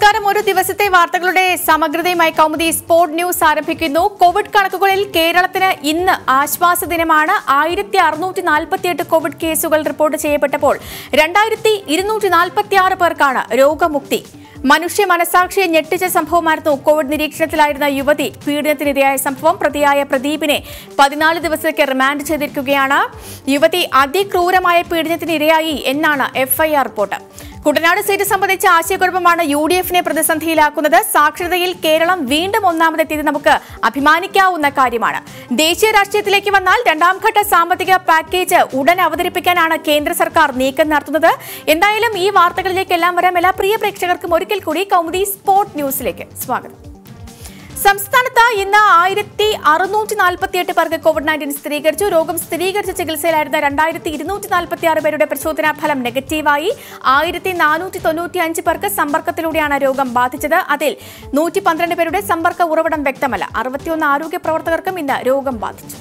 നമസ്കാരം ഒരു ദിവസത്തെ വാർത്തകളുടെ സമഗ്രതയുമായി കൗമുദി സ്പോർട് ന്യൂസ് ആരംഭിക്കുന്നു കോവിഡ് കണക്കുകളിൽ കേരളത്തിന് ഇന്ന് ആശ്വാസ ദിനമാണ് ആയിരത്തി അറുന്നൂറ്റി നാൽപ്പത്തിയെട്ട് കോവിഡ് കേസുകൾ റിപ്പോർട്ട് ചെയ്യപ്പെട്ടപ്പോൾ രണ്ടായിരത്തി ഇരുന്നൂറ്റി നാൽപ്പത്തി ആറ് പേർക്കാണ് രോഗമുക്തി മനുഷ്യ മനസാക്ഷിയെ ഞെട്ടിച്ച സംഭവമായിരുന്നു കോവിഡ് നിരീക്ഷണത്തിലായിരുന്ന യുവതി പീഡനത്തിനിരയായ സംഭവം പ്രതിയായ പ്രദീപിനെ പതിനാല് ദിവസത്തേക്ക് റിമാൻഡ് ചെയ്തിരിക്കുകയാണ് യുവതി അതിക്രൂരമായ പീഡനത്തിനിരയായി എന്നാണ് എഫ്ഐആർ റിപ്പോർട്ട് കുട്ടനാട് സീറ്റ് സംബന്ധിച്ച ആശയക്കുഴപ്പമാണ് യു ഡി എഫിനെ പ്രതിസന്ധിയിലാക്കുന്നത് സാക്ഷരതയിൽ കേരളം വീണ്ടും ഒന്നാമതെത്തിയത് നമുക്ക് അഭിമാനിക്കാവുന്ന കാര്യമാണ് ദേശീയ രാഷ്ട്രീയത്തിലേക്ക് വന്നാൽ രണ്ടാം ഘട്ട സാമ്പത്തിക പാക്കേജ് ഉടൻ അവതരിപ്പിക്കാനാണ് കേന്ദ്ര സർക്കാർ നീക്കം നടത്തുന്നത് എന്തായാലും ഈ വാർത്തകളിലേക്കെല്ലാം വരാം എല്ലാ പ്രിയ പ്രേക്ഷകർക്കും ഒരിക്കൽ കൂടി കൗമുദി സ്പോർട് ന്യൂസിലേക്ക് സ്വാഗതം സംസ്ഥാനത്ത് ഇന്ന് ആയിരത്തി അറുന്നൂറ്റി നാൽപ്പത്തിയെട്ട് പേർക്ക് കോവിഡ് നയൻറ്റീൻ സ്ഥിരീകരിച്ചു രോഗം സ്ഥിരീകരിച്ച ചികിത്സയിലായിരുന്ന രണ്ടായിരത്തി ഇരുന്നൂറ്റി നാൽപ്പത്തി ആറ് പേരുടെ പരിശോധനാ ഫലം നെഗറ്റീവായി ആയിരത്തി നാനൂറ്റി തൊണ്ണൂറ്റി അഞ്ച് പേർക്ക് സമ്പർക്കത്തിലൂടെയാണ് രോഗം ബാധിച്ചത് അതിൽ നൂറ്റി പന്ത്രണ്ട് പേരുടെ സമ്പർക്ക ഉറവിടം വ്യക്തമല്ല അറുപത്തിയൊന്ന് ആരോഗ്യ പ്രവർത്തകർക്കും ഇന്ന് രോഗം ബാധിച്ചു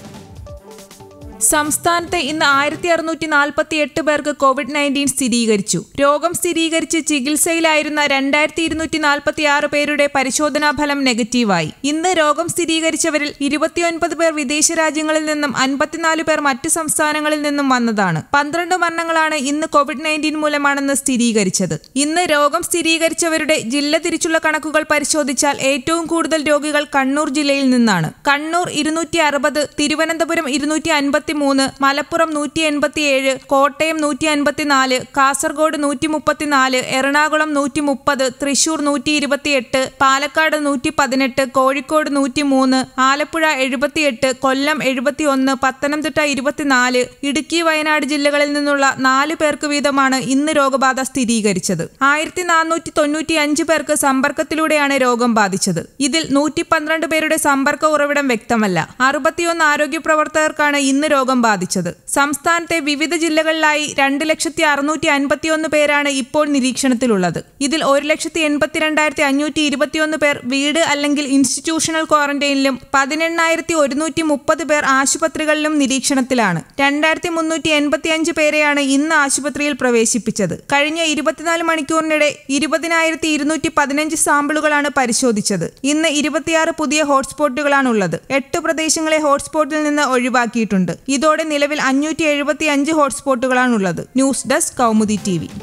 സംസ്ഥാനത്ത് ഇന്ന് ആയിരത്തി അറുന്നൂറ്റി നാൽപ്പത്തി എട്ട് പേർക്ക് കോവിഡ് നയൻറ്റീൻ സ്ഥിരീകരിച്ചു രോഗം സ്ഥിരീകരിച്ച് ചികിത്സയിലായിരുന്ന രണ്ടായിരത്തി ഇരുന്നൂറ്റി നാൽപ്പത്തി ആറ് പേരുടെ പരിശോധനാ ഫലം നെഗറ്റീവായി ഇന്ന് രോഗം സ്ഥിരീകരിച്ചവരിൽ ഇരുപത്തിയൊൻപത് പേർ വിദേശ രാജ്യങ്ങളിൽ നിന്നും അൻപത്തിനാല് പേർ മറ്റ് സംസ്ഥാനങ്ങളിൽ നിന്നും വന്നതാണ് പന്ത്രണ്ട് മരണങ്ങളാണ് ഇന്ന് കോവിഡ് നയൻറ്റീൻ മൂലമാണെന്ന് സ്ഥിരീകരിച്ചത് ഇന്ന് രോഗം സ്ഥിരീകരിച്ചവരുടെ ജില്ല തിരിച്ചുള്ള കണക്കുകൾ പരിശോധിച്ചാൽ ഏറ്റവും കൂടുതൽ രോഗികൾ കണ്ണൂർ ജില്ലയിൽ നിന്നാണ് കണ്ണൂർ ഇരുന്നൂറ്റി അറുപത് തിരുവനന്തപുരം ഇരുന്നൂറ്റി അൻപത്തി മൂന്ന് മലപ്പുറം നൂറ്റി എൺപത്തിയേഴ് കോട്ടയം നൂറ്റി അൻപത്തിനാല് കാസർഗോഡ് നൂറ്റി മുപ്പത്തിനാല് എറണാകുളം നൂറ്റി മുപ്പത് തൃശൂർ നൂറ്റി ഇരുപത്തിയെട്ട് പാലക്കാട് നൂറ്റി പതിനെട്ട് കോഴിക്കോട് നൂറ്റി മൂന്ന് ആലപ്പുഴ എഴുപത്തിയെട്ട് കൊല്ലം എഴുപത്തിയൊന്ന് പത്തനംതിട്ട ഇരുപത്തിനാല് ഇടുക്കി വയനാട് ജില്ലകളിൽ നിന്നുള്ള നാല് പേർക്ക് വീതമാണ് ഇന്ന് രോഗബാധ സ്ഥിരീകരിച്ചത് ആയിരത്തി നാനൂറ്റി തൊണ്ണൂറ്റി അഞ്ച് പേർക്ക് സമ്പർക്കത്തിലൂടെയാണ് രോഗം ബാധിച്ചത് ഇതിൽ നൂറ്റി പന്ത്രണ്ട് പേരുടെ സമ്പർക്ക ഉറവിടം വ്യക്തമല്ല അറുപത്തിയൊന്ന് ആരോഗ്യ പ്രവർത്തകർക്കാണ് ഇന്ന് രോഗം ബാധിച്ചത് സംസ്ഥാനത്തെ വിവിധ ജില്ലകളിലായി രണ്ട് ലക്ഷത്തി അറുന്നൂറ്റി അൻപത്തിയൊന്ന് പേരാണ് ഇപ്പോൾ നിരീക്ഷണത്തിലുള്ളത് ഇതിൽ ഒരു ലക്ഷത്തി എൺപത്തിരണ്ടായിരത്തി അഞ്ഞൂറ്റി ഇരുപത്തിയൊന്ന് പേർ വീട് അല്ലെങ്കിൽ ഇൻസ്റ്റിറ്റ്യൂഷണൽ ക്വാറന്റൈനിലും പതിനെണ്ണായിരത്തി ഒരുന്നൂറ്റി മുപ്പത് പേർ ആശുപത്രികളിലും നിരീക്ഷണത്തിലാണ് രണ്ടായിരത്തി മുന്നൂറ്റി എൺപത്തി അഞ്ച് പേരെയാണ് ഇന്ന് ആശുപത്രിയിൽ പ്രവേശിപ്പിച്ചത് കഴിഞ്ഞ ഇരുപത്തിനാല് മണിക്കൂറിനിടെ ഇരുപതിനായിരത്തി ഇരുന്നൂറ്റി പതിനഞ്ച് സാമ്പിളുകളാണ് പരിശോധിച്ചത് ഇന്ന് ഇരുപത്തിയാറ് പുതിയ ഹോട്ട്സ്പോട്ടുകളാണുള്ളത് എട്ട് പ്രദേശങ്ങളെ ഹോട്ട്സ്പോട്ടിൽ നിന്ന് ഒഴിവാക്കിയിട്ടുണ്ട് ഇതോടെ നിലവിൽ അഞ്ഞൂറ്റി എഴുപത്തി അഞ്ച് ഹോട്ട്സ്പോട്ടുകളാണുള്ളത് news desk Kaumudi T V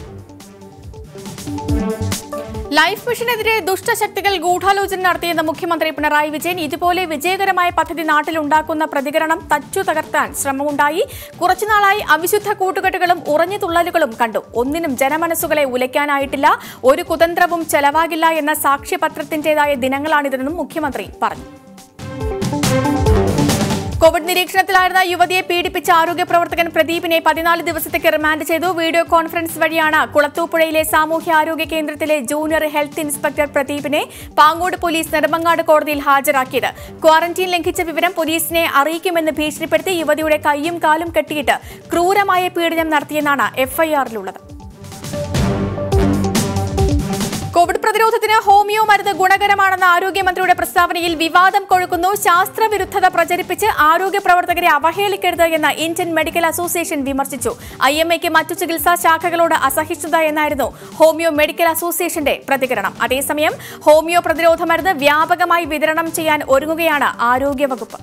life മിഷനെതിരെ ദുഷ്ടശക്തികൾ ഗൂഢാലോചന നടത്തിയെന്ന മുഖ്യമന്ത്രി പിണറായി വിജയൻ ഇതുപോലെ വിജയകരമായ പദ്ധതി നാട്ടിലുണ്ടാക്കുന്ന പ്രതികരണം തച്ചു തകർത്താൻ ശ്രമമുണ്ടായി കുറച്ചുനാളായി അവിശുദ്ധ കൂട്ടുകെട്ടുകളും ഉറഞ്ഞു തുള്ളലുകളും കണ്ടു ഒന്നിനും ജനമനസ്സുകളെ ഉലയ്ക്കാനായിട്ടില്ല ഒരു കുതന്ത്രവും ചെലവാകില്ല എന്ന സാക്ഷ്യപത്രത്തിന്റേതായ ദിനങ്ങളാണിതെന്നും മുഖ്യമന്ത്രി പറഞ്ഞു കോവിഡ് നിരീക്ഷണത്തിലായിരുന്ന യുവതിയെ പീഡിപ്പിച്ച ആരോഗ്യ പ്രവർത്തകൻ പ്രദീപിനെ പതിനാല് ദിവസത്തേക്ക് റിമാൻഡ് ചെയ്തു വീഡിയോ കോൺഫറൻസ് വഴിയാണ് കുളത്തൂപ്പുഴയിലെ സാമൂഹ്യ ആരോഗ്യ കേന്ദ്രത്തിലെ ജൂനിയർ ഹെൽത്ത് ഇൻസ്പെക്ടർ പ്രദീപിനെ പാങ്ങോട് പോലീസ് നെടുമങ്ങാട് കോടതിയിൽ ഹാജരാക്കിയത് ക്വാറന്റീൻ ലംഘിച്ച വിവരം പോലീസിനെ അറിയിക്കുമെന്ന് ഭീഷണിപ്പെടുത്തി യുവതിയുടെ കൈയും കാലും കെട്ടിയിട്ട് ക്രൂരമായ പീഡനം നടത്തിയെന്നാണ് എഫ്ഐആറിലുള്ളത് കോവിഡ് പ്രതിരോധത്തിന് ഹോമിയോ മരുന്ന് ഗുണകരമാണെന്ന ആരോഗ്യമന്ത്രിയുടെ പ്രസ്താവനയിൽ വിവാദം കൊഴുക്കുന്നു ശാസ്ത്രവിരുദ്ധത പ്രചരിപ്പിച്ച് ആരോഗ്യ പ്രവർത്തകരെ അവഹേളിക്കരുത് എന്ന് ഇന്ത്യൻ മെഡിക്കൽ അസോസിയേഷൻ വിമർശിച്ചു ഐ എം എക്ക് മറ്റു ചികിത്സാ ശാഖകളോട് അസഹിഷ്ണുത എന്നായിരുന്നു ഹോമിയോ മെഡിക്കൽ അസോസിയേഷന്റെ പ്രതികരണം അതേസമയം ഹോമിയോ പ്രതിരോധ മരുന്ന് വ്യാപകമായി വിതരണം ചെയ്യാൻ ഒരുങ്ങുകയാണ് ആരോഗ്യവകുപ്പ്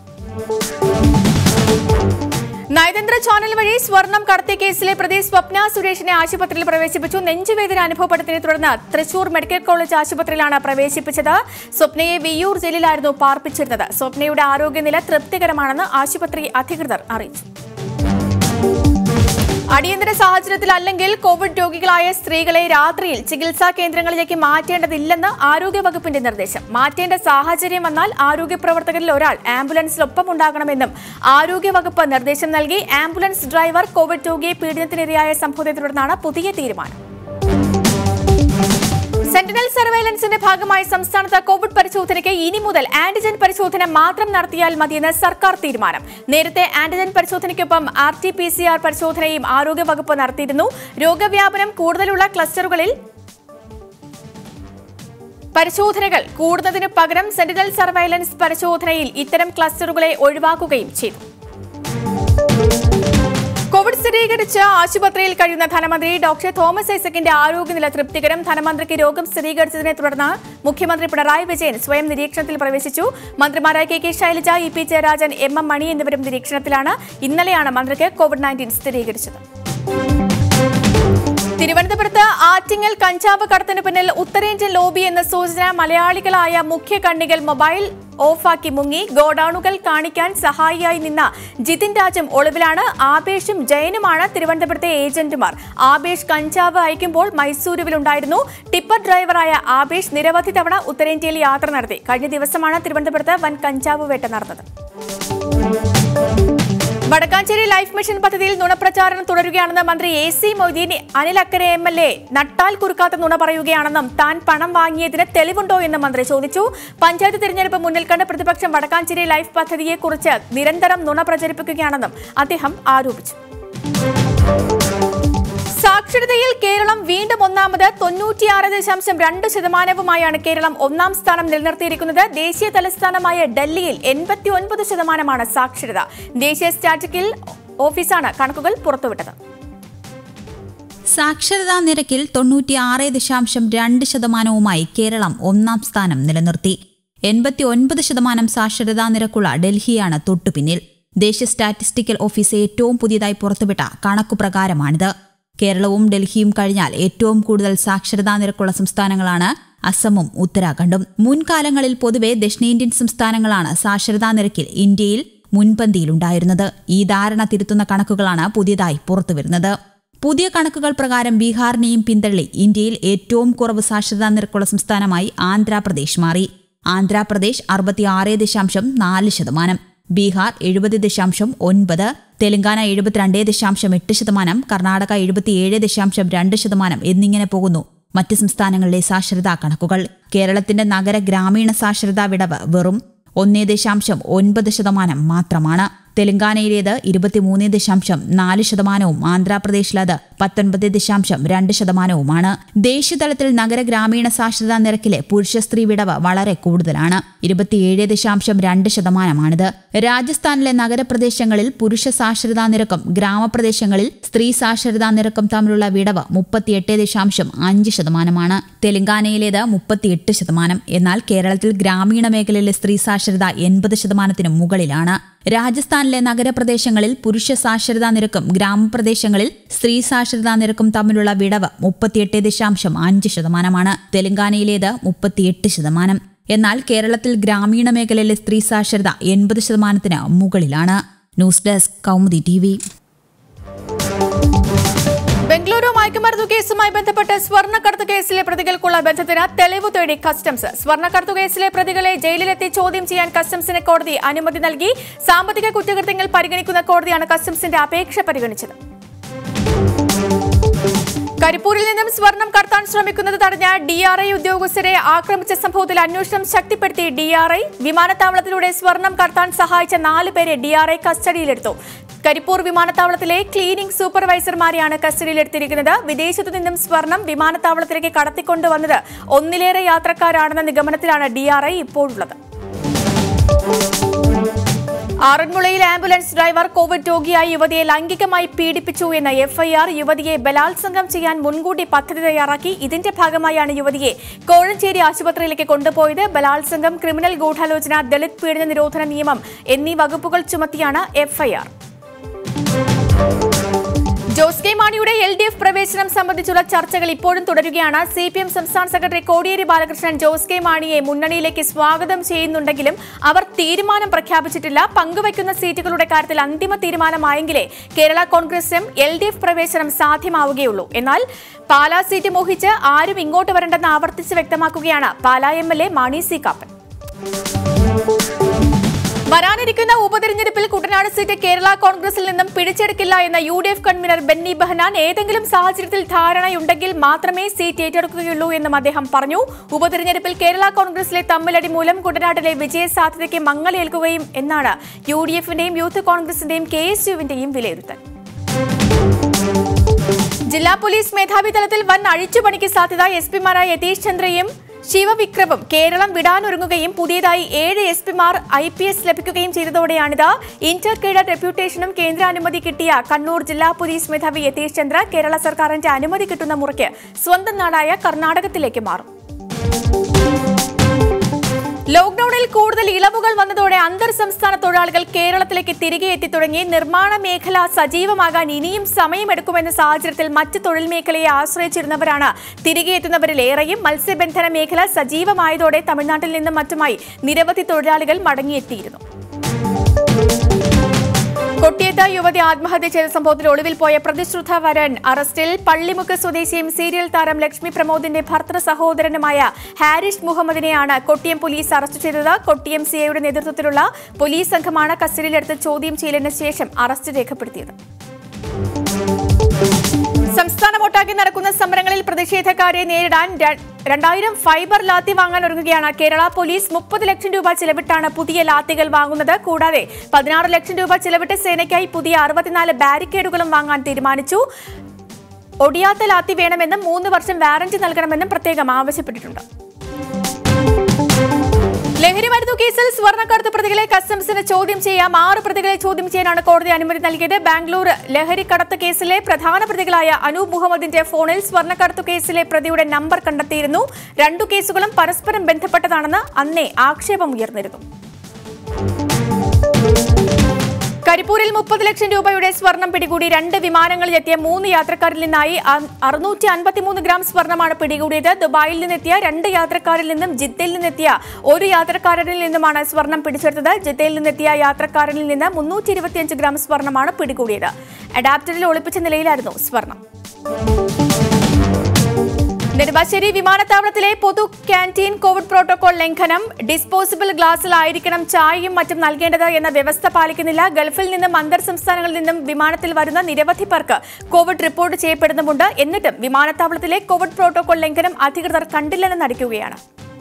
നയതന്ത്ര ചാനൽ വഴി സ്വർണം കടത്തിയ കേസിലെ പ്രതി സ്വപ്ന സുരേഷിനെ ആശുപത്രിയിൽ പ്രവേശിപ്പിച്ചു നെഞ്ചുവേദന അനുഭവപ്പെട്ടതിനെ തുടർന്ന് തൃശൂർ മെഡിക്കൽ കോളേജ് ആശുപത്രിയിലാണ് പ്രവേശിപ്പിച്ചത് സ്വപ്നയെ വിയ്യൂർ ജയിലിലായിരുന്നു പാർപ്പിച്ചിരുന്നത് സ്വപ്നയുടെ ആരോഗ്യനില തൃപ്തികരമാണെന്ന് ആശുപത്രി അധികൃതർ അറിയിച്ചു അടിയന്തര സാഹചര്യത്തിലല്ലെങ്കിൽ കോവിഡ് രോഗികളായ സ്ത്രീകളെ രാത്രിയിൽ ചികിത്സാ കേന്ദ്രങ്ങളിലേക്ക് മാറ്റേണ്ടതില്ലെന്ന് ആരോഗ്യവകുപ്പിന്റെ നിർദ്ദേശം മാറ്റേണ്ട സാഹചര്യം വന്നാൽ ആരോഗ്യ പ്രവർത്തകരിൽ ഒരാൾ ആംബുലൻസിലൊപ്പം ഉണ്ടാകണമെന്നും ആരോഗ്യവകുപ്പ് നിർദ്ദേശം നൽകി ആംബുലൻസ് ഡ്രൈവർ കോവിഡ് രോഗിയെ പീഡനത്തിനിരയായ സംഭവത്തെ തുടർന്നാണ് പുതിയ തീരുമാനം സെന്റിനൽ സർവൈലൻസിന്റെ ഭാഗമായി സംസ്ഥാനത്ത് കോവിഡ് പരിശോധനയ്ക്ക് ഇനി മുതൽ ആന്റിജൻ പരിശോധന മാത്രം നടത്തിയാൽ മതിയെന്ന് സർക്കാർ തീരുമാനം നേരത്തെ ആന്റിജൻ പരിശോധനയ്ക്കൊപ്പം R T P C R പരിശോധനയും ആരോഗ്യവകുപ്പ് നടത്തിയിരുന്നു രോഗവ്യാപനം കൂടുതലുള്ള ക്ലസ്റ്ററുകളിൽ പരിശോധനകൾ കൂടുന്നതിനു പകരം സെന്റിനൽ സർവൈലൻസ് പരിശോധനയിൽ ഇത്തരം ക്ലസ്റ്ററുകളെ ഒഴിവാക്കുകയും ചെയ്തു കോവിഡ് സ്ഥിരീകരിച്ച പിടിച്ച് ആശുപത്രിയിൽ കഴിയുന്ന ധനമന്ത്രി ഡോക്ടർ തോമസ് ഐസക്കിന്റെ ആരോഗ്യനില തൃപ്തികരം ധനമന്ത്രിക്ക് രോഗം സ്ഥിരീകരിച്ചതിനെ തുടർന്ന് മുഖ്യമന്ത്രി പിണറായി വിജയൻ സ്വയം നിരീക്ഷണത്തിൽ പ്രവേശിച്ചു മന്ത്രിമാരായ K K Shailaja E P Jayarajan M M Mani എന്നിവരും നിരീക്ഷണത്തിലാണ് ഇന്നലെയാണ് മന്ത്രിക്ക് കോവിഡ് നയൻറ്റീൻ സ്ഥിരീകരിച്ചത് തിരുവനന്തപുരത്ത് ആറ്റിങ്ങൽ കഞ്ചാവ് കടത്തിന് പിന്നിൽ ഉത്തരേന്ത്യൻ ലോബി എന്ന സൂചന മലയാളികളായ മുഖ്യ കണ്ണികൾ മൊബൈൽ ഓഫാക്കി മുങ്ങി ഗോഡൌണുകൾ കാണിക്കാൻ സഹായിയായി നിന്ന ജിതിൻ രാജും ഒളിവിലാണ് ആബേഷും ജയനുമാണ് തിരുവനന്തപുരത്തെ ഏജന്റുമാർ ആബേഷ് കഞ്ചാവ് അയക്കുമ്പോൾ മൈസൂരുവിലുണ്ടായിരുന്നു ടിപ്പർ ഡ്രൈവറായ ആബേഷ് നിരവധി തവണ ഉത്തരേന്ത്യയിൽ യാത്ര നടത്തി കഴിഞ്ഞ ദിവസമാണ് തിരുവനന്തപുരത്ത് വൻ കഞ്ചാവ് വേട്ട നടന്നത് വടക്കാഞ്ചേരി ലൈഫ് മിഷൻ പദ്ധതിയിൽ നുണപ്രചാരണം തുടരുകയാണെന്ന് മന്ത്രി എ സി മൊയ്തീൻ അനിൽ അക്കരെ എം എൽ എ നട്ടാൽ കുറുക്കാത്ത നുണ പറയുകയാണെന്നും താൻ പണം വാങ്ങിയതിന് തെളിവുണ്ടോ എന്ന് മന്ത്രി ചോദിച്ചു പഞ്ചായത്ത് തിരഞ്ഞെടുപ്പ് മുന്നിൽ കണ്ട് പ്രതിപക്ഷം വടക്കാഞ്ചേരി ലൈഫ് പദ്ധതിയെക്കുറിച്ച് നിരന്തരം നുണ പ്രചരിപ്പിക്കുകയാണെന്നും അദ്ദേഹം ആരോപിച്ചു സാക്ഷരതയിൽ കേരളം വീണ്ടും ഒന്നാമത് തൊണ്ണൂറ്റിയാറ് ദശാംശം രണ്ട് ശതമാനവുമായാണ് കേരളം ഒന്നാം സ്ഥാനം നിലനിർത്തിയിരിക്കുന്നത് ദേശീയ തലസ്ഥാനമായ ഡൽഹിയിൽ എൺപത്തി ഒൻപത് ശതമാനമാണ് സാക്ഷരത ദേശീയ സ്റ്റാറ്റിക്കൽ ഓഫീസാണ് കണക്കുകൾ പുറത്തുവിട്ടത് സാക്ഷരതാ നിരക്കിൽ തൊണ്ണൂറ്റിയാറ് ദശാംശം രണ്ട് ശതമാനവുമായി കേരളം ഒന്നാം സ്ഥാനം നിലനിർത്തി എൺപത്തി ഒൻപത് ശതമാനം സാക്ഷരതാ നിരക്കുള്ള ഡൽഹിയാണ് തൊട്ടുപിന്നിൽ ദേശീയ സ്റ്റാറ്റിസ്റ്റിക്കൽ ഓഫീസ് ഏറ്റവും പുതിയതായി പുറത്തുവിട്ട കണക്കുപ്രകാരമാണിത് കേരളവും ഡൽഹിയും കഴിഞ്ഞാൽ ഏറ്റവും കൂടുതൽ സാക്ഷരതാ നിരക്കുള്ള സംസ്ഥാനങ്ങളാണ് അസമും ഉത്തരാഖണ്ഡും മുൻകാലങ്ങളിൽ പൊതുവെ ദക്ഷിണേന്ത്യൻ സംസ്ഥാനങ്ങളാണ് സാക്ഷരതാ നിരക്കിൽ ഇന്ത്യയിൽ മുൻപന്തിയിലുണ്ടായിരുന്നത് ഈ ധാരണ തിരുത്തുന്ന കണക്കുകളാണ് പുതിയതായി പുറത്തുവരുന്നത് പുതിയ കണക്കുകൾ പ്രകാരം ബീഹാറിനെയും പിന്തള്ളി ഇന്ത്യയിൽ ഏറ്റവും കുറവ് സാക്ഷരതാ നിരക്കുള്ള സംസ്ഥാനമായി ആന്ധ്രാപ്രദേശ് മാറി ആന്ധ്രാപ്രദേശ് അറുപത്തിയാറ് ദശാംശം നാല് ശതമാനം ബീഹാർ എഴുപത് ദശാംശം ഒൻപത് തെലങ്കാന എഴുപത്തിരണ്ട് ദശാംശം എട്ട് ശതമാനം കർണാടക എഴുപത്തിയേഴ് ദശാംശം രണ്ട് ശതമാനം എന്നിങ്ങനെ പോകുന്നു മറ്റ് സംസ്ഥാനങ്ങളിലെ സാക്ഷരതാ കണക്കുകൾ കേരളത്തിന്റെ നഗര ഗ്രാമീണ സാക്ഷരതാ വിടവ് വെറും ഒന്നേ ദശാംശം ഒൻപത് ശതമാനം മാത്രമാണ് തെലങ്കാനയിലേത് ഇരുപത്തിമൂന്ന് ദശാംശം നാല് ശതമാനവും ആന്ധ്രാപ്രദേശിലത് പത്തൊൻപത് ദശാംശം രണ്ട് ശതമാനവുമാണ് ദേശീയതലത്തിൽ നഗര ഗ്രാമീണ സാക്ഷരതാ നിരക്കിലെ പുരുഷ സ്ത്രീ വിടവ് വളരെ കൂടുതലാണ് ഇരുപത്തിയേഴ് ദശാംശം രണ്ട് ശതമാനമാണിത് രാജസ്ഥാനിലെ നഗരപ്രദേശങ്ങളിൽ പുരുഷ സാക്ഷരതാ നിരക്കും ഗ്രാമപ്രദേശങ്ങളിൽ സ്ത്രീ സാക്ഷരതാ നിരക്കും തമ്മിലുള്ള വിടവ് മുപ്പത്തിയെട്ട് ദശാംശം അഞ്ച് ശതമാനമാണ് തെലങ്കാനയിലേത് മുപ്പത്തിയെട്ട് ശതമാനം എന്നാൽ കേരളത്തിൽ ഗ്രാമീണ മേഖലയിലെ സ്ത്രീ സാക്ഷരത എൺപത് ശതമാനത്തിന് മുകളിലാണ് രാജസ്ഥാനിലെ നഗരപ്രദേശങ്ങളിൽ പുരുഷ സാക്ഷരതാ നിരക്കും ഗ്രാമപ്രദേശങ്ങളിൽ സ്ത്രീ സാക്ഷരതാ നിരക്കും തമ്മിലുള്ള വിടവ് മുപ്പത്തിയെട്ട് ദശാംശം അഞ്ച് ശതമാനമാണ് തെലങ്കാനയിലേത് മുപ്പത്തിയെട്ട് ശതമാനം എന്നാൽ കേരളത്തിൽ ഗ്രാമീണ മേഖലയിലെ സ്ത്രീ സാക്ഷരത എൺപത് ശതമാനത്തിന് മുകളിലാണ് news desk Kaumudi T Bengaluru മയക്കുമരുന്ന് കേസുമായി ബന്ധപ്പെട്ട് സ്വർണ്ണക്കടത്ത് കേസിലെ പ്രതികൾക്കുള്ള ബന്ധത്തിന് തെളിവ് തേടി കസ്റ്റംസ് സ്വർണ്ണക്കടത്തു കേസിലെ പ്രതികളെ ജയിലിലെത്തി ചോദ്യം ചെയ്യാൻ കസ്റ്റംസിന് കോടതി അനുമതി നൽകി സാമ്പത്തിക കുറ്റകൃത്യങ്ങൾ പരിഗണിക്കുന്ന കോടതിയാണ് കസ്റ്റംസിന്റെ അപേക്ഷ പരിഗണിച്ചത് കരിപ്പൂരിൽ നിന്നും സ്വർണം കടത്താൻ ശ്രമിക്കുന്നത് തടഞ്ഞ ഡി ആർ ഐ ഉദ്യോഗസ്ഥരെ ആക്രമിച്ച സംഭവത്തിൽ അന്വേഷണം ശക്തിപ്പെടുത്തി ഡി ആർ ഐ വിമാനത്താവളത്തിലൂടെ സ്വർണം കടത്താൻ സഹായിച്ച നാല് പേരെ ഡി ആർ ഐ കസ്റ്റഡിയിലെടുത്തു കരിപ്പൂർ വിമാനത്താവളത്തിലെ ക്ലീനിംഗ് സൂപ്പർവൈസർമാരെയാണ് കസ്റ്റഡിയിലെടുത്തിരിക്കുന്നത് വിദേശത്തു നിന്നും സ്വർണം വിമാനത്താവളത്തിലേക്ക് കടത്തിക്കൊണ്ടുവന്നത് ഒന്നിലേറെ യാത്രക്കാരാണെന്ന നിഗമനത്തിലാണ് ഡി ആർ ഐ ഇപ്പോഴുള്ളത് ആറന്മുളയിൽ ആംബുലൻസ് ഡ്രൈവർ കോവിഡ് രോഗിയായ യുവതിയെ ലൈംഗികമായി പീഡിപ്പിച്ചു എന്ന എഫ്ഐആർ യുവതിയെ ബലാത്സംഗം ചെയ്യാൻ മുൻകൂട്ടി പദ്ധതി തയ്യാറാക്കി ഇതിന്റെ ഭാഗമായാണ് യുവതിയെ കോഴഞ്ചേരി ആശുപത്രിയിലേക്ക് കൊണ്ടുപോയത് ബലാത്സംഗം ക്രിമിനൽ ഗൂഢാലോചന ദളിത് പീഡന നിരോധന നിയമം എന്നീ വകുപ്പുകൾ ചുമത്തിയാണ് എഫ്ഐആർ ജോസ് കെ മാണിയുടെ എൽ ഡി എഫ് പ്രവേശനം സംബന്ധിച്ചുള്ള ചർച്ചകൾ ഇപ്പോഴും തുടരുകയാണ് സി പി എം സംസ്ഥാന സെക്രട്ടറി കോടിയേരി ബാലകൃഷ്ണൻ ജോസ് കെ മാണിയെ മുന്നണിയിലേക്ക് സ്വാഗതം ചെയ്യുന്നുണ്ടെങ്കിലും അവർ തീരുമാനം പ്രഖ്യാപിച്ചിട്ടില്ല പങ്കുവയ്ക്കുന്ന സീറ്റുകളുടെ കാര്യത്തിൽ അന്തിമ തീരുമാനമായെങ്കിലേ കേരള കോൺഗ്രസും എൽ ഡി എഫ് പ്രവേശനം സാധ്യമാവുകയുള്ളൂ എന്നാൽ പാലാ സീറ്റ് മോഹിച്ച് ആരും ഇങ്ങോട്ട് വരണ്ടെന്ന് ആവർത്തിച്ച് വ്യക്തമാക്കുകയാണ് Pala M L A Mani C Kappan വരാനിരിക്കുന്ന ഉപതെരഞ്ഞെടുപ്പിൽ കുട്ടനാട് സീറ്റ് കേരള കോൺഗ്രസിൽ നിന്നും പിടിച്ചെടുക്കില്ല എന്ന U D F convener Benny Behanan ഏതെങ്കിലും സാഹചര്യത്തിൽ ധാരണയുണ്ടെങ്കിൽ മാത്രമേ സീറ്റ് ഏറ്റെടുക്കുകയുള്ളൂ എന്നും അദ്ദേഹം പറഞ്ഞു ഉപതെരഞ്ഞെടുപ്പിൽ കേരള കോൺഗ്രസിലെ തമ്മിലടി മൂലം കുട്ടനാട്ടിലെ വിജയ സാധ്യതയ്ക്ക് മങ്ങലേൽക്കുകയും എന്നാണ് യു ഡി എഫിന്റെയും യൂത്ത് കോൺഗ്രസിന്റെയും കെ എസ് യുവിന്റെയും വിലയിരുത്തൽ ജില്ലാ പോലീസ് മേധാവി തലത്തിൽ വൻ അഴിച്ചുപണിക്ക് സാധ്യത എസ് പിമാരായ യതീഷ് ചന്ദ്രയും ശിവവിക്രമും കേരളം വിടാനൊരുങ്ങുകയും പുതിയതായി ഏഴ് എസ് പിമാർ ഐ പി എസ് ലഭിക്കുകയും ചെയ്തതോടെയാണിത് ഇന്റർ കേഡർ ഡെപ്യൂട്ടേഷനും കേന്ദ്ര അനുമതി കിട്ടിയ കണ്ണൂർ ജില്ലാ പോലീസ് മേധാവി യതീഷ് ചന്ദ്ര കേരള സർക്കാരിന്റെ അനുമതി കിട്ടുന്ന മുറയ്ക്ക് സ്വന്തം നാടായ കർണാടകത്തിലേക്ക് മാറും ലോക്ഡൌണിൽ കൂടുതൽ ഇളവുകൾ വന്നതോടെ അന്തർ സംസ്ഥാന തൊഴിലാളികൾ കേരളത്തിലേക്ക് തിരികെ എത്തിത്തുടങ്ങി നിർമ്മാണ മേഖല സജീവമാകാൻ ഇനിയും സമയമെടുക്കുമെന്ന സാഹചര്യത്തിൽ മറ്റ് തൊഴിൽ മേഖലയെ ആശ്രയിച്ചിരുന്നവരാണ് തിരികെ എത്തുന്നവരിലേറെയും മത്സ്യബന്ധന മേഖല സജീവമായതോടെ തമിഴ്നാട്ടിൽ നിന്നും മറ്റുമായി നിരവധി തൊഴിലാളികൾ മടങ്ങിയെത്തിയിരുന്നു കൊട്ടിയത്ത് യുവതി ആത്മഹത്യ ചെയ്ത സംഭവത്തിൽ ഒളിവിൽ പോയ പ്രതിശ്രുത വരൻ അറസ്റ്റിൽ പള്ളിമുക്ക് സ്വദേശിയും സീരിയൽ താരം ലക്ഷ്മി പ്രമോദിന്റെ ഭർത്തൃ സഹോദരനുമായ ഹാരിഷ് മുഹമ്മദിനെയാണ് കൊട്ടിയം പോലീസ് അറസ്റ്റ് ചെയ്തത് കൊട്ടിയം സിഐയുടെ നേതൃത്വത്തിലുള്ള പോലീസ് സംഘമാണ് കസ്റ്റഡിയിലെടുത്ത് ചോദ്യം ചെയ്യലിന് ശേഷം അറസ്റ്റ് രേഖപ്പെടുത്തിയത് സംസ്ഥാനമൊട്ടാകെ നടക്കുന്ന സമരങ്ങളിൽ പ്രതിഷേധക്കാരെ നേരിടാൻ ര- രണ്ടായിരം ഫൈബർ ലാത്തി വാങ്ങാൻ ഒരുങ്ങുകയാണ് കേരള പോലീസ് മുപ്പത് ലക്ഷം രൂപ ചെലവിട്ടാണ് പുതിയ ലാത്തികൾ വാങ്ങുന്നത് കൂടാതെ പതിനാറ് ലക്ഷം രൂപ ചെലവിട്ട് സേനയ്ക്കായി പുതിയ അറുപത്തിനാല് ബാരിക്കേഡുകളും വാങ്ങാൻ തീരുമാനിച്ചു ഒടിയാത്ത ലാത്തി വേണമെന്നും മൂന്ന് വർഷം വാറന്റി നൽകണമെന്നും പ്രത്യേകം ആവശ്യപ്പെട്ടിട്ടുണ്ട് ലഹരി മരുന്നു കേസിൽ സ്വർണ്ണക്കടത്ത് പ്രതികളെ കസ്റ്റംസിന് ചോദ്യം ചെയ്യാം ആറ് പ്രതികളെ ചോദ്യം ചെയ്യാനാണ് കോടതി അനുമതി നൽകിയത് ബാംഗ്ലൂർ ലഹരി കടത്ത് കേസിലെ പ്രധാന പ്രതികളായ അനൂപ് മുഹമ്മദിന്റെ ഫോണിൽ സ്വർണ്ണക്കടത്തു കേസിലെ പ്രതിയുടെ നമ്പർ കണ്ടെത്തിയിരുന്നു രണ്ടു കേസുകളും പരസ്പരം ബന്ധപ്പെട്ടതാണെന്ന് അന്നേ ആക്ഷേപം ഉയർന്നിരുന്നു കരിപ്പൂരിൽ മുപ്പത് ലക്ഷം രൂപയുടെ സ്വർണം പിടികൂടി രണ്ട് വിമാനങ്ങളിലെത്തിയ മൂന്ന് യാത്രക്കാരിൽ നിന്നായി അറുന്നൂറ്റി അൻപത്തിമൂന്ന് ഗ്രാം സ്വർണമാണ് പിടികൂടിയത് ദുബായിൽ നിന്നെത്തിയ രണ്ട് യാത്രക്കാരിൽ നിന്നും ജിദ്ദയിൽ നിന്നെത്തിയ ഒരു യാത്രക്കാരനിൽ നിന്നുമാണ് സ്വർണം പിടിച്ചെടുത്തത് ജിദ്ദയിൽ നിന്നെത്തിയ യാത്രക്കാരനിൽ നിന്ന് മുന്നൂറ്റി ഇരുപത്തിയഞ്ച് ഗ്രാം സ്വർണമാണ് പിടികൂടിയത് അഡാപ്റ്ററിൽ ഒളിപ്പിച്ച നിലയിലായിരുന്നു സ്വർണം നെടുമ്പാശ്ശേരി വിമാനത്താവളത്തിലെ പൊതു ക്യാൻറ്റീൻ കോവിഡ് പ്രോട്ടോകോൾ ലംഘനം ഡിസ്പോസിബിൾ ഗ്ലാസ്സിലായിരിക്കണം ചായയും മറ്റും നൽകേണ്ടത് എന്ന വ്യവസ്ഥ പാലിക്കുന്നില്ല ഗൾഫിൽ നിന്നും അന്തർ സംസ്ഥാനങ്ങളിൽ നിന്നും വിമാനത്തിൽ വരുന്ന നിരവധി പേർക്ക് കോവിഡ് റിപ്പോർട്ട് ചെയ്യപ്പെടുന്നുമുണ്ട് എന്നിട്ടും വിമാനത്താവളത്തിലെ കോവിഡ് പ്രോട്ടോകോൾ ലംഘനം അധികൃതർ കണ്ടില്ലെന്ന് നടിക്കുകയാണ്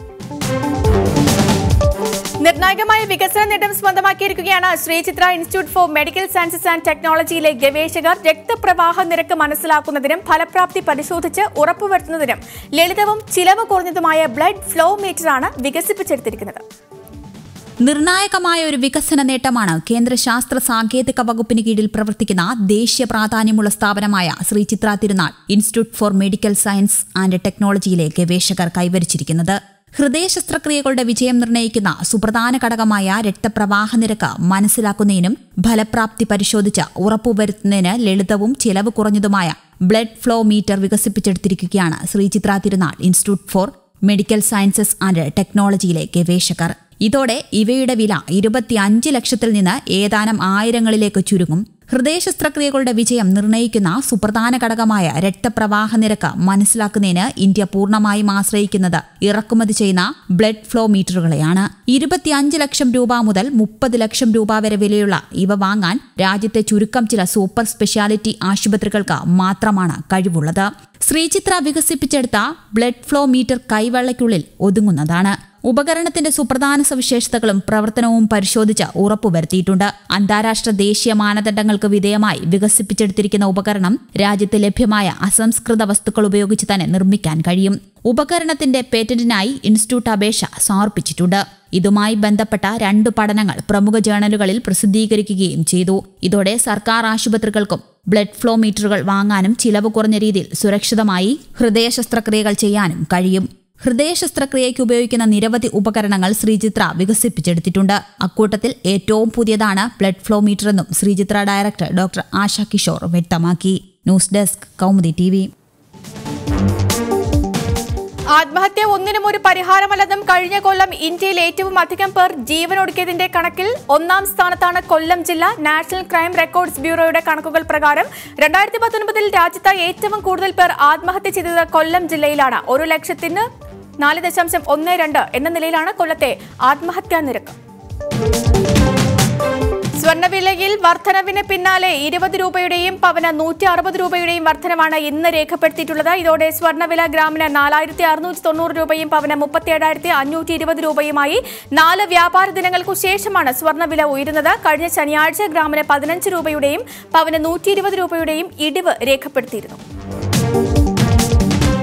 നിർണായകമായ വികസന നേട്ടം സ്വന്തമാക്കിയിരിക്കുകയാണ് Sreechitra institute for medical sciences and ടെക്നോളജിയിലെ ഗവേഷകർ രക്തപ്രവാഹ നിരക്ക് മനസ്സിലാക്കുന്നതിനും ഫലപ്രാപ്തി പരിശോധിച്ച് ഉറപ്പുവരുത്തുന്നതിനും ലളിതവും ചിലവ് കുറഞ്ഞതുമായ ബ്ലഡ് ഫ്ലോ മീറ്ററാണ് വികസിപ്പിച്ചെടുത്തിരിക്കുന്നത് നിർണായകമായ ഒരു വികസന നേട്ടമാണ് കേന്ദ്ര ശാസ്ത്ര സാങ്കേതിക വകുപ്പിന് കീഴിൽ പ്രവർത്തിക്കുന്ന ദേശീയ പ്രാധാന്യമുള്ള സ്ഥാപനമായ Sree Chitra Thirunal institute for medical science and ടെക്നോളജിയിലെ ഗവേഷകർ കൈവരിച്ചിരിക്കുന്നത് ഹൃദയ ശസ്ത്രക്രിയകളുടെ വിജയം നിർണ്ണയിക്കുന്ന സുപ്രധാന ഘടകമായ രക്തപ്രവാഹ നിരക്ക് മനസ്സിലാക്കുന്നതിനും ഫലപ്രാപ്തി പരിശോധിച്ച് ഉറപ്പുവരുത്തുന്നതിന് ലളിതവും ചിലവ് കുറഞ്ഞതുമായ ബ്ലഡ് ഫ്ലോ മീറ്റർ വികസിപ്പിച്ചെടുത്തിരിക്കുകയാണ് Sreechitra Thirunal institute for medical sciences and ടെക്നോളജിയിലെ ഗവേഷകർ ഇതോടെ ഇവയുടെ വില ഇരുപത്തിയഞ്ച് ലക്ഷത്തിൽ നിന്ന് ഏതാനും ആയിരങ്ങളിലേക്ക് ചുരുങ്ങും ഹൃദയ ശസ്ത്രക്രിയകളുടെ വിജയം നിർണ്ണയിക്കുന്ന സുപ്രധാന ഘടകമായ രക്തപ്രവാഹ നിരക്ക് മനസ്സിലാക്കുന്നതിന് ഇന്ത്യ പൂർണ്ണമായും ആശ്രയിക്കുന്നത് ഇറക്കുമതി ചെയ്യുന്ന ബ്ലഡ് ഫ്ലോ മീറ്ററുകളെയാണ് ഇരുപത്തിയഞ്ച് ലക്ഷം രൂപ മുതൽ മുപ്പത് ലക്ഷം രൂപ വരെ വിലയുള്ള ഇവ വാങ്ങാൻ രാജ്യത്തെ ചുരുക്കം ചില സൂപ്പർ സ്പെഷ്യാലിറ്റി ആശുപത്രികൾക്ക് മാത്രമാണ് കഴിവുള്ളത് ശ്രീചിത്ര വികസിപ്പിച്ചെടുത്ത ബ്ലഡ് ഫ്ലോ മീറ്റർ കൈവെള്ളയ്ക്കുള്ളിൽ ഒതുങ്ങുന്നതാണ് ഉപകരണത്തിന്റെ സുപ്രധാന സവിശേഷതകളും പ്രവർത്തനവും പരിശോധിച്ച് ഉറപ്പുവരുത്തിയിട്ടുണ്ട് അന്താരാഷ്ട്ര ദേശീയ മാനദണ്ഡങ്ങൾക്ക് വിധേയമായി വികസിപ്പിച്ചെടുത്തിരിക്കുന്ന ഉപകരണം രാജ്യത്ത് ലഭ്യമായ അസംസ്കൃത വസ്തുക്കൾ ഉപയോഗിച്ച് തന്നെ നിർമ്മിക്കാൻ കഴിയും ഉപകരണത്തിന്റെ പേറ്റന്റിനായി ഇൻസ്റ്റിറ്റ്യൂട്ട് അപേക്ഷ സമർപ്പിച്ചിട്ടുണ്ട് ഇതുമായി ബന്ധപ്പെട്ട രണ്ട് പഠനങ്ങൾ പ്രമുഖ ജേണലുകളിൽ പ്രസിദ്ധീകരിക്കുകയും ചെയ്തു ഇതോടെ സർക്കാർ ആശുപത്രികൾക്കും ബ്ലഡ് ഫ്ലോ മീറ്ററുകൾ വാങ്ങാനും ചിലവ് കുറഞ്ഞ രീതിയിൽ സുരക്ഷിതമായി ഹൃദയ ശസ്ത്രക്രിയകൾ ചെയ്യാനും കഴിയും ഹൃദയ ശസ്ത്രക്രിയയ്ക്ക് ഉപയോഗിക്കുന്ന നിരവധി ഉപകരണങ്ങൾ ശ്രീചിത്ര വികസിപ്പിച്ചെടുത്തിട്ടുണ്ട് അക്കൂട്ടത്തിൽ ഏറ്റവും പുതിയതാണ് ബ്ലഡ് ഫ്ലോ മീറ്റർ എന്നും ശ്രീചിത്ര ഡയറക്ടർ ഡോക്ടർ ആശ കിഷോർ വ്യക്തമാക്കി ന്യൂസ് ഡെസ്ക് കൗമുദി ടി ആത്മഹത്യ ഒന്നിനും ഒരു പരിഹാരമല്ലെന്നും കഴിഞ്ഞ കൊല്ലം ഇന്ത്യയിൽ ഏറ്റവും അധികം പേർ ജീവനൊടുക്കിയതിന്റെ കണക്കിൽ ഒന്നാം സ്ഥാനത്താണ് കൊല്ലം ജില്ല നാഷണൽ ക്രൈം റെക്കോർഡ്സ് ബ്യൂറോയുടെ കണക്കുകൾ പ്രകാരം രണ്ടായിരത്തി പത്തൊൻപതിൽ രാജ്യത്ത് ഏറ്റവും കൂടുതൽ പേർ ആത്മഹത്യ ചെയ്തത് കൊല്ലം ജില്ലയിലാണ് ഒരു ലക്ഷത്തിന് നാല് ദശാംശം ഒന്ന് രണ്ട് എന്ന നിലയിലാണ് കൊല്ലത്തെ ആത്മഹത്യാ നിരക്ക് സ്വർണ്ണവിലയിൽ വർധനവിന് പിന്നാലെ ഇരുപത് രൂപയുടെയും പവന് നൂറ്റി അറുപത് രൂപയുടെയും വർധനവാണ് ഇന്ന് രേഖപ്പെടുത്തിയിട്ടുള്ളത് ഇതോടെ സ്വർണ്ണവില ഗ്രാമിന് നാലായിരത്തി അറുന്നൂറ്റി തൊണ്ണൂറ് രൂപയും പവന് മുപ്പത്തി ഏഴായിരത്തി അഞ്ഞൂറ്റി ഇരുപത് രൂപയുമായി നാല് വ്യാപാര ദിനങ്ങൾക്കു ശേഷമാണ് സ്വർണ്ണവില ഉയരുന്നത് കഴിഞ്ഞ ശനിയാഴ്ച ഗ്രാമിന് പതിനഞ്ച് രൂപയുടെയും പവന് നൂറ്റി ഇരുപത് രൂപയുടെയും ഇടിവ് രേഖപ്പെടുത്തിയിരുന്നു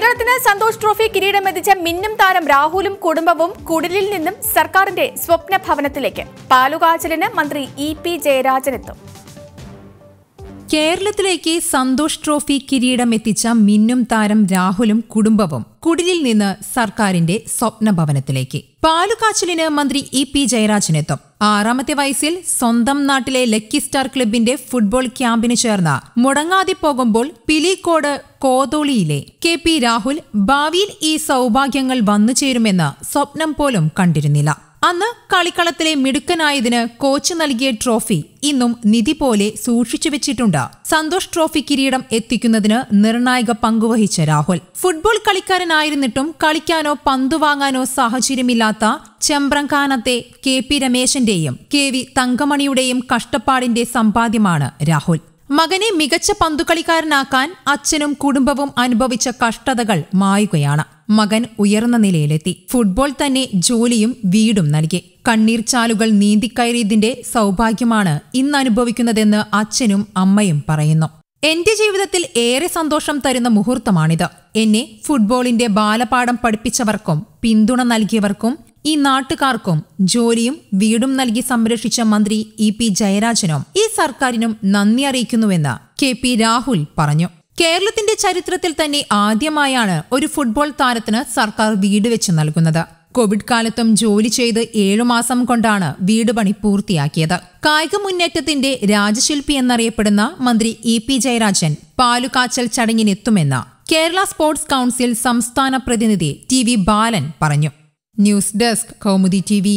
കേരളത്തിന് സന്തോഷ് ട്രോഫി കിരീടം എത്തിച്ച മിന്നും താരം രാഹുലും കുടുംബവും കുടിലിൽ നിന്നും സർക്കാരിന്റെ സ്വപ്ന ഭവനത്തിലേക്ക് പാലുകാച്ചലിന് മന്ത്രി ഇ പി ജയരാജൻ എത്തും കേരളത്തിലേക്ക് സന്തോഷ് ട്രോഫി കിരീടം എത്തിച്ച മിന്നും താരം രാഹുലും കുടുംബവും കുടിലിൽ നിന്ന് സർക്കാരിന്റെ സ്വപ്ന ഭവനത്തിലേക്ക് പാലുകാച്ചലിന് മന്ത്രി ഇ പി ജയരാജനെത്തും ആറാമത്തെ വയസ്സിൽ സ്വന്തം നാട്ടിലെ ലക്കി സ്റ്റാർ ക്ലബിന്റെ ഫുട്ബോൾ ക്യാമ്പിന് ചേർന്ന മുടങ്ങാതെ പോകുമ്പോൾ പിലിക്കോട് കോതോളിയിലെ കെ പി രാഹുൽ ഭാവിയിൽ ഈ സൗഭാഗ്യങ്ങൾ വന്നു ചേരുമെന്ന് സ്വപ്നം പോലും കണ്ടിരുന്നില്ല അന്ന് കളിക്കളത്തിലെ മിടുക്കനായതിന് കോച്ച് നൽകിയ ട്രോഫി ഇന്നും നിധി പോലെ സൂക്ഷിച്ചു വെച്ചിട്ടുണ്ട് സന്തോഷ് ട്രോഫി കിരീടം എത്തിക്കുന്നതിന് നിർണായക പങ്കുവഹിച്ച രാഹുൽ ഫുട്ബോൾ കളിക്കാരനായിരുന്നിട്ടും കളിക്കാനോ പന്തു വാങ്ങാനോ സാഹചര്യമില്ലാത്ത ചെമ്പ്രങ്കാനത്തെ കെ പി രമേശന്റെയും കെ വി തങ്കമണിയുടെയും കഷ്ടപ്പാടിന്റെ സമ്പാദ്യമാണ് രാഹുൽ മകനെ മികച്ച പന്തുകളിക്കാരനാക്കാൻ അച്ഛനും കുടുംബവും അനുഭവിച്ച കഷ്ടതകൾ മായുകയാണ് മകൻ ഉയർന്ന നിലയിലെത്തി ഫുട്ബോൾ തന്നെ ജോലിയും വീടും നൽകി കണ്ണീർ ചാലുകൾ നീന്തിക്കയറിയതിന്റെ സൗഭാഗ്യമാണ് ഇന്ന് അനുഭവിക്കുന്നതെന്ന് അച്ഛനും അമ്മയും പറയുന്നു എന്റെ ജീവിതത്തിൽ ഏറെ സന്തോഷം തരുന്ന മുഹൂർത്തമാണിത് എന്നെ ഫുട്ബോളിന്റെ ബാലപാഠം പഠിപ്പിച്ചവർക്കും പിന്തുണ നൽകിയവർക്കും ഈ നാട്ടുകാർക്കും ജോലിയും വീടും നൽകി സംരക്ഷിച്ച മന്ത്രി ഇ പി ജയരാജനും ഈ സർക്കാരിനും നന്ദി അറിയിക്കുന്നുവെന്ന് കെ പി രാഹുൽ പറഞ്ഞു കേരളത്തിന്റെ ചരിത്രത്തിൽ തന്നെ ആദ്യമായാണ് ഒരു ഫുട്ബോൾ താരത്തിന് സർക്കാർ വീട് വെച്ച് നൽകുന്നത് കോവിഡ് കാലത്തും ജോലി ചെയ്ത് ഏഴു മാസം കൊണ്ടാണ് വീട് പണി പൂർത്തിയാക്കിയത് കായിക മുന്നേറ്റത്തിന്റെ രാജശില്പി എന്നറിയപ്പെടുന്ന മന്ത്രി ഇ പി ജയരാജൻ പാലുകാച്ചൽ ചടങ്ങിനെത്തുമെന്ന് കേരള സ്പോർട്സ് കൌൺസിൽ സംസ്ഥാന പ്രതിനിധി ടി വി ബാലൻ പറഞ്ഞു news desk Kaumudi T V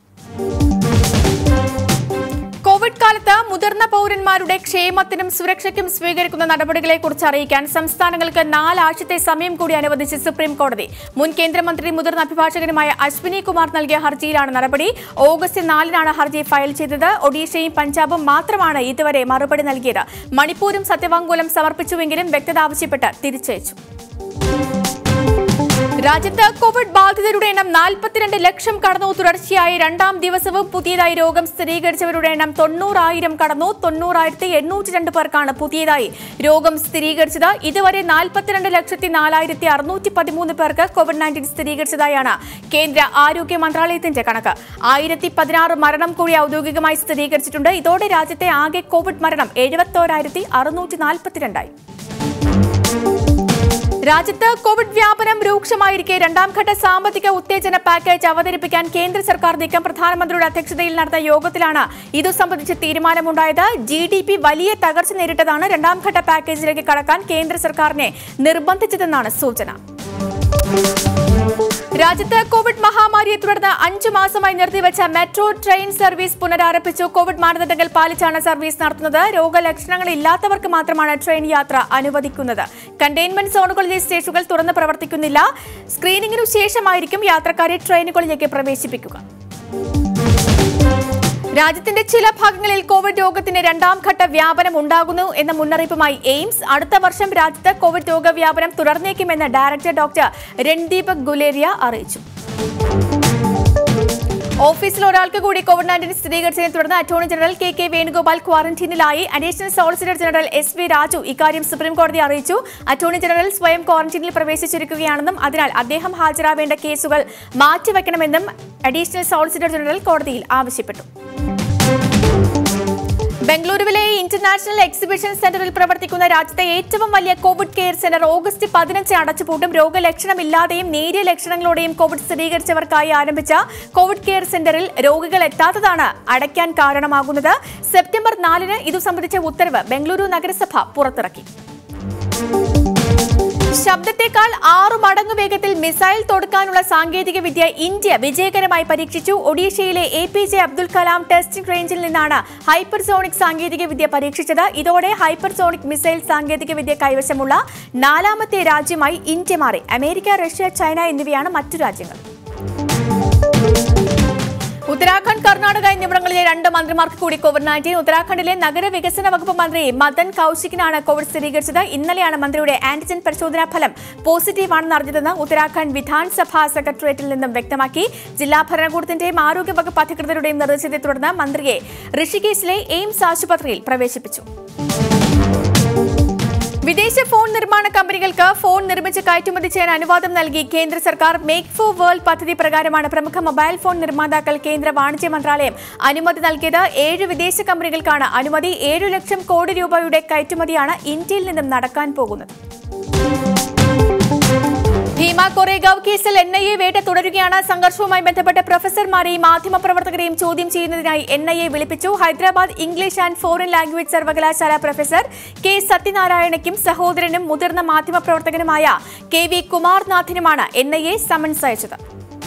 Covid കാലത്ത് മുതിർന്ന പൗരന്മാരുടെ ക്ഷേമത്തിനും സുരക്ഷയ്ക്കും സ്വീകരിക്കുന്ന നടപടികളെക്കുറിച്ച് അറിയിക്കാൻ സംസ്ഥാനങ്ങൾക്ക് നാലാഴ്ചത്തെ സമയം കൂടി അനുവദിച്ച് സുപ്രീം കോടതി മുൻ കേന്ദ്രമന്ത്രി മുതിർന്ന അഭിഭാഷകനുമായ അശ്വിനി കുമാർ നൽകിയ ഹർജിയിലാണ് നടപടി ഓഗസ്റ്റ് നാലിനാണ് ഹർജി ഫയൽ ചെയ്തത് ഒഡീഷയും പഞ്ചാബും മാത്രമാണ് ഇതുവരെ മറുപടി നൽകിയത് മണിപ്പൂരും സത്യവാങ്മൂലം സമർപ്പിച്ചുവെങ്കിലും വ്യക്തത ആവശ്യപ്പെട്ട് തിരിച്ചയച്ചു രാജ്യത്ത് കോവിഡ് ബാധിതരുടെ എണ്ണം നാൽപ്പത്തിരണ്ട് ലക്ഷം കടന്നു തുടർച്ചയായി രണ്ടാം ദിവസവും പുതിയതായി രോഗം സ്ഥിരീകരിച്ചവരുടെ എണ്ണം തൊണ്ണൂറായിരം കടന്നു തൊണ്ണൂറായിരത്തി എണ്ണൂറ്റി രണ്ട് പേർക്കാണ് പുതിയതായി രോഗം സ്ഥിരീകരിച്ചത് ഇതുവരെ നാൽപ്പത്തിരണ്ട് ലക്ഷത്തി നാലായിരത്തി അറുന്നൂറ്റി പതിമൂന്ന് പേർക്ക് കോവിഡ് നയൻറ്റീൻ സ്ഥിരീകരിച്ചതായാണ് കേന്ദ്ര ആരോഗ്യ മന്ത്രാലയത്തിന്റെ കണക്ക് ആയിരത്തി പതിനാറ് മരണം കൂടി ഔദ്യോഗികമായി സ്ഥിരീകരിച്ചിട്ടുണ്ട് ഇതോടെ രാജ്യത്തെ ആകെ കോവിഡ് മരണം എഴുപത്തോരായിരത്തി അറുന്നൂറ്റി നാൽപ്പത്തിരണ്ടായി രാജ്യത്ത് കോവിഡ് വ്യാപനം രൂക്ഷമായിരിക്കെ രണ്ടാം ഘട്ട സാമ്പത്തിക ഉത്തേജന പാക്കേജ് അവതരിപ്പിക്കാൻ കേന്ദ്ര സർക്കാർ നീക്കം പ്രധാനമന്ത്രിയുടെ അധ്യക്ഷതയിൽ നടന്ന യോഗത്തിലാണ് ഇതു സംബന്ധിച്ച് തീരുമാനമുണ്ടായത് ജി ഡി പി വലിയ തകർച്ച നേരിട്ടതാണ് രണ്ടാം ഘട്ട പാക്കേജിലേക്ക് കടക്കാൻ കേന്ദ്ര സർക്കാരിനെ നിർബന്ധിച്ചതെന്നാണ് സൂചന രാജ്യത്ത് കോവിഡ് മഹാമാരിയെ തുടർന്ന് അഞ്ചു മാസമായി നിർത്തിവെച്ച മെട്രോ ട്രെയിൻ സർവീസ് പുനരാരംഭിച്ചു കോവിഡ് മാനദണ്ഡങ്ങൾ പാലിച്ചാണ് സർവീസ് നടത്തുന്നത് രോഗലക്ഷണങ്ങൾ ഇല്ലാത്തവർക്ക് മാത്രമാണ് ട്രെയിൻ യാത്ര അനുവദിക്കുന്നത് കണ്ടെയ്ൻമെന്റ് സോണുകളിലെ സ്റ്റേഷനുകൾ തുറന്ന് പ്രവർത്തിക്കുന്നില്ല സ്ക്രീനിംഗിനു ശേഷമായിരിക്കും യാത്രക്കാരെ ട്രെയിനുകളിലേക്ക് പ്രവേശിപ്പിക്കുക രാജ്യത്തിന്റെ ചില ഭാഗങ്ങളിൽ കോവിഡ് രോഗത്തിന്റെ രണ്ടാം ഘട്ട വ്യാപനം ഉണ്ടാകുന്നു എന്ന മുന്നറിയിപ്പുമായി എയിംസ് അടുത്ത വർഷം രാജ്യത്ത് കോവിഡ് രോഗവ്യാപനം തുടർന്നേക്കുമെന്ന് ഡയറക്ടർ ഡോക്ടർ രൺദീപ് ഗുലേരിയ അറിയിച്ചു ഓഫീസിൽ ഒരാൾക്ക് കൂടി കോവിഡ് നയൻറ്റീൻ സ്ഥിരീകരിച്ചതിനെ തുടർന്ന് attorney general K K Venugopal ക്വാറന്റീനിലായി additional solicitor general S V Raju ഇക്കാര്യം സുപ്രീംകോടതി അറിയിച്ചു അറ്റോർണി ജനറൽ സ്വയം ക്വാറന്റീനിൽ പ്രവേശിച്ചിരിക്കുകയാണെന്നും അതിനാൽ അദ്ദേഹം ഹാജരാവേണ്ട കേസുകൾ മാറ്റിവെക്കണമെന്നും അഡീഷണൽ സോളിസിറ്റർ ജനറൽ കോടതിയിൽ ആവശ്യപ്പെട്ടു ബംഗളൂരുവിലെ ഇന്റർനാഷണൽ എക്സിബിഷൻ സെന്ററിൽ പ്രവർത്തിക്കുന്ന രാജ്യത്തെ ഏറ്റവും വലിയ കോവിഡ് കെയർ സെന്റർ ഓഗസ്റ്റ് പതിനഞ്ച് അടച്ചുപൂട്ടും രോഗലക്ഷണമില്ലാതെയും നേരിയ ലക്ഷണങ്ങളോടെയും കോവിഡ് സ്ഥിരീകരിച്ചവർക്കായി ആരംഭിച്ച കോവിഡ് കെയർ സെന്ററിൽ രോഗികൾ എത്താത്തതാണ് അടയ്ക്കാൻ കാരണമാകുന്നത് സെപ്റ്റംബർ നാലിന് ഇതു സംബന്ധിച്ച ഉത്തരവ് ബംഗളൂരു നഗരസഭ പുറത്തിറക്കി ശബ്ദത്തെക്കാൾ ആറു മടങ്ങ് വേഗത്തിൽ മിസൈൽ തൊടുക്കാനുള്ള സാങ്കേതിക വിദ്യ ഇന്ത്യ വിജയകരമായി പരീക്ഷിച്ചു ഒഡീഷയിലെ A P J Abdul Kalam testing റേഞ്ചിൽ നിന്നാണ് ഹൈപ്പർസോണിക് സാങ്കേതിക വിദ്യ പരീക്ഷിച്ചത് ഇതോടെ ഹൈപ്പർസോണിക് മിസൈൽ സാങ്കേതിക വിദ്യ കൈവശമുള്ള നാലാമത്തെ രാജ്യമായി ഇന്ത്യ മാറി അമേരിക്ക റഷ്യ ചൈന എന്നിവയാണ് മറ്റു രാജ്യങ്ങൾ ഉത്തരാഖണ്ഡ് കർണാടക എന്നിവിടങ്ങളിലെ രണ്ട് മന്ത്രിമാർക്ക് കൂടി കോവിഡ് നയൻറ്റീൻ ഉത്തരാഖണ്ഡിലെ നഗരവികസന വകുപ്പ് മന്ത്രി മദൻ കൌശിക്കിനാണ് കോവിഡ് സ്ഥിരീകരിച്ചത് ഇന്നലെയാണ് മന്ത്രിയുടെ ആന്റിജൻ പരിശോധനാ ഫലം പോസിറ്റീവാണെന്ന് അറിഞ്ഞതെന്ന് ഉത്തരാഖണ്ഡ് വിധാൻസഭാ സെക്രട്ടേറിയറ്റിൽ നിന്നും വ്യക്തമാക്കി ജില്ലാ ഭരണകൂടത്തിന്റെയും ആരോഗ്യവകുപ്പ് അധികൃതരുടെയും നിർദ്ദേശത്തെ തുടർന്ന് മന്ത്രിയെ ഋഷികേശിലെ എയിംസ് ആശുപത്രിയിൽ പ്രവേശിപ്പിച്ചു വിദേശ ഫോൺ നിർമ്മാണ കമ്പനികൾക്ക് ഫോൺ നിർമ്മിച്ച് കയറ്റുമതി ചെയ്യാൻ അനുവാദം നൽകി കേന്ദ്ര സർക്കാർ മേക്ക് ഫോർ വേൾഡ് പദ്ധതി പ്രകാരമാണ് പ്രമുഖ മൊബൈൽ ഫോൺ നിർമ്മാതാക്കൾ കേന്ദ്ര വാണിജ്യ മന്ത്രാലയം അനുമതി നൽകിയത് ഏഴ് വിദേശ കമ്പനികൾക്കാണ് അനുമതി ഏഴു ലക്ഷം കോടി രൂപയുടെ കയറ്റുമതിയാണ് ഇന്ത്യയിൽ നിന്നും നടക്കാൻ പോകുന്നത് ഭീമ കൊറേഗാവ് കേസിൽ എൻ ഐ എ വേട്ട തുടരുകയാണ് സംഘർഷവുമായി ബന്ധപ്പെട്ട പ്രൊഫസർമാരെയും മാധ്യമപ്രവർത്തകരെയും ചോദ്യം ചെയ്യുന്നതിനായി എൻ ഐ എ വിളിപ്പിച്ചു Hyderabad English and foreign language സർവകലാശാല പ്രൊഫസർ കെ സത്യനാരായണയ്ക്കും സഹോദരനും മുതിർന്ന മാധ്യമപ്രവർത്തകനുമായ കെ വി കുമാർനാഥിനുമാണ് എൻ ഐ എ സമൻസ് അയച്ചത്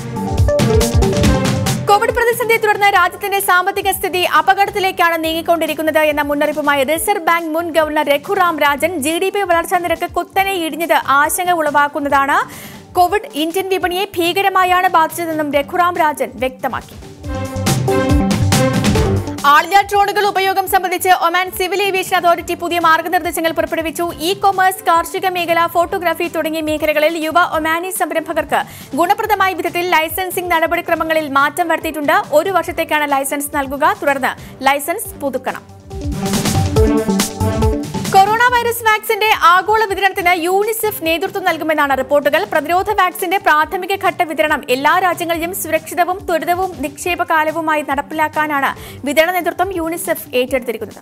കോവിഡ് പ്രതിസന്ധിയെ തുടർന്ന് രാജ്യത്തിന്റെ സാമ്പത്തിക സ്ഥിതി അപകടത്തിലേക്കാണ് നീങ്ങിക്കൊണ്ടിരിക്കുന്നത് എന്ന മുന്നറിയിപ്പുമായി റിസർവ് ബാങ്ക് മുൻ governor Raghuram Rajan G D P വളർച്ചാ നിരക്ക് കുത്തനെ ഇടിഞ്ഞത് ആശങ്ക ഉളവാക്കുന്നതാണ് കോവിഡ് ഇന്ത്യൻ വിപണിയെ ഭീകരമായാണ് ബാധിച്ചതെന്നും രഘുറാം രാജൻ വ്യക്തമാക്കി ആളില്ലാ ഡ്രോണുകൾ ഉപയോഗം സംബന്ധിച്ച് ഒമാൻ സിവിൽ ഏവിയേഷൻ അതോറിറ്റി പുതിയ മാർഗനിർദ്ദേശങ്ങൾ പുറപ്പെടുവിച്ചു ഇ കൊമേഴ്സ് കാർഷിക മേഖല ഫോട്ടോഗ്രാഫി തുടങ്ങിയ മേഖലകളിൽ യുവ ഒമാനി സംരംഭകർക്ക് ഗുണപ്രദമായ വിധത്തിൽ ലൈസൻസിംഗ് നടപടിക്രമങ്ങളിൽ മാറ്റം വരുത്തിയിട്ടുണ്ട് ഒരു വർഷത്തേക്കാണ് ലൈസൻസ് നൽകുക തുടർന്ന് ലൈസൻസ് പുതുക്കണം കൊറോണ വൈറസ് വാക്സിന്റെ ആഗോള വിതരണത്തിന് യൂണിസെഫ് നേതൃത്വം നൽകുമെന്നാണ് റിപ്പോർട്ടുകൾ പ്രതിരോധ വാക്സിന്റെ പ്രാഥമിക ഘട്ട വിതരണം എല്ലാ രാജ്യങ്ങളിലും സുരക്ഷിതവും ത്വരിതവും നിക്ഷേപകാലവുമായി നടപ്പിലാക്കാനാണ് വിതരണ നേതൃത്വം യൂണിസെഫ് ഏറ്റെടുത്തിരിക്കുന്നത്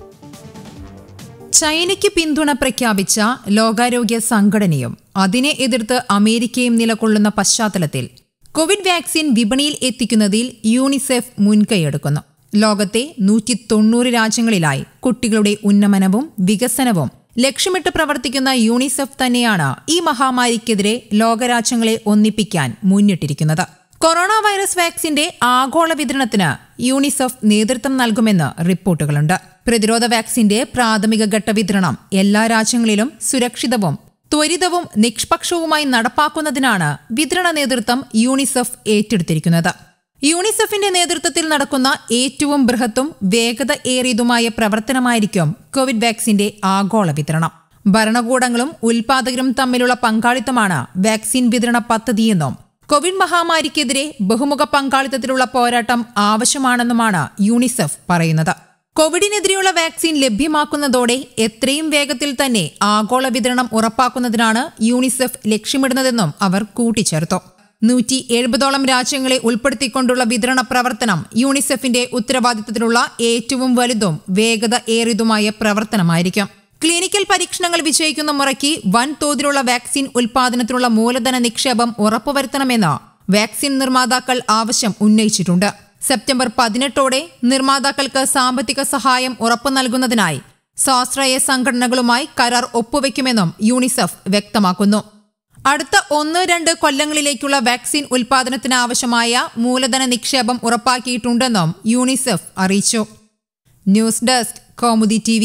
ചൈനയ്ക്ക് പിന്തുണ പ്രഖ്യാപിച്ച ലോകാരോഗ്യ സംഘടനയും അതിനെ എതിർത്ത് അമേരിക്കയും നിലകൊള്ളുന്ന പശ്ചാത്തലത്തിൽ കോവിഡ് വാക്സിൻ വിപണിയിൽ എത്തിക്കുന്നതിൽ യൂണിസെഫ് മുൻകൈയെടുക്കുന്നു ലോകത്തെ നൂറ്റി തൊണ്ണൂറ് രാജ്യങ്ങളിലായി കുട്ടികളുടെ ഉന്നമനവും വികസനവും ലക്ഷ്യമിട്ട് പ്രവർത്തിക്കുന്ന യൂണിസെഫ് തന്നെയാണ് ഈ മഹാമാരിക്കെതിരെ ലോകരാജ്യങ്ങളെ ഒന്നിപ്പിക്കാൻ മുന്നിട്ടിരിക്കുന്നത് കൊറോണ വൈറസ് വാക്സിന്റെ ആഗോള വിതരണത്തിന് യൂണിസെഫ് നേതൃത്വം നൽകുമെന്ന് റിപ്പോർട്ടുകളുണ്ട് പ്രതിരോധ വാക്സിന്റെ പ്രാഥമിക ഘട്ട വിതരണം എല്ലാ രാജ്യങ്ങളിലും സുരക്ഷിതവും ത്വരിതവും നിഷ്പക്ഷവുമായി നടപ്പാക്കുന്നതിനാണ് വിതരണ നേതൃത്വം യൂണിസെഫ് ഏറ്റെടുത്തിരിക്കുന്നത് യൂണിസെഫിന്റെ നേതൃത്വത്തിൽ നടക്കുന്ന ഏറ്റവും ബൃഹത്തും വേഗത ഏറിയതുമായ പ്രവർത്തനമായിരിക്കും കോവിഡ് വാക്സിന്റെ ആഗോള വിതരണം ഭരണകൂടങ്ങളും ഉൽപാദകരും തമ്മിലുള്ള പങ്കാളിത്തമാണ് വാക്സിൻ വിതരണ പദ്ധതിയെന്നും കോവിഡ് മഹാമാരിക്കെതിരെ ബഹുമുഖ പങ്കാളിത്തത്തിലുള്ള പോരാട്ടം ആവശ്യമാണെന്നുമാണ് യൂണിസെഫ് പറയുന്നത് കോവിഡിനെതിരെയുള്ള വാക്സിൻ ലഭ്യമാക്കുന്നതോടെ എത്രയും വേഗത്തിൽ തന്നെ ആഗോള വിതരണം ഉറപ്പാക്കുന്നതിനാണ് യൂണിസെഫ് ലക്ഷ്യമിടുന്നതെന്നും അവർ കൂട്ടിച്ചേർത്തു നൂറ്റി എഴുപതോളം രാജ്യങ്ങളെ ഉൾപ്പെടുത്തിക്കൊണ്ടുള്ള വിതരണ പ്രവർത്തനം യൂണിസെഫിന്റെ ഉത്തരവാദിത്തത്തിലുള്ള ഏറ്റവും വലുതും വേഗത ഏറിയതുമായ പ്രവർത്തനമായിരിക്കും ക്ലിനിക്കൽ പരീക്ഷണങ്ങൾ വിജയിക്കുന്ന മുറയ്ക്ക് വൻതോതിലുള്ള വാക്സിൻ ഉൽപാദനത്തിനുള്ള മൂലധന നിക്ഷേപം ഉറപ്പുവരുത്തണമെന്ന് വാക്സിൻ നിർമ്മാതാക്കൾ ആവശ്യം ഉന്നയിച്ചിട്ടുണ്ട് സെപ്റ്റംബർ പതിനെട്ടോടെ നിർമ്മാതാക്കൾക്ക് സാമ്പത്തിക സഹായം ഉറപ്പു നൽകുന്നതിനായി സ്വാശ്രയ സംഘടനകളുമായി കരാർ ഒപ്പുവെക്കുമെന്നും യൂണിസെഫ് വ്യക്തമാക്കുന്നു അടുത്ത ഒന്ന് രണ്ട് കൊല്ലങ്ങളിലേക്കുള്ള വാക്സിൻ ഉൽപാദനത്തിന് ആവശ്യമായ മൂലധന നിക്ഷേപം ഉറപ്പാക്കിയിട്ടുണ്ടെന്നും യൂണിസെഫ് അറിയിച്ചു ന്യൂസ് ഡെസ്ക് കൗമുദി ടി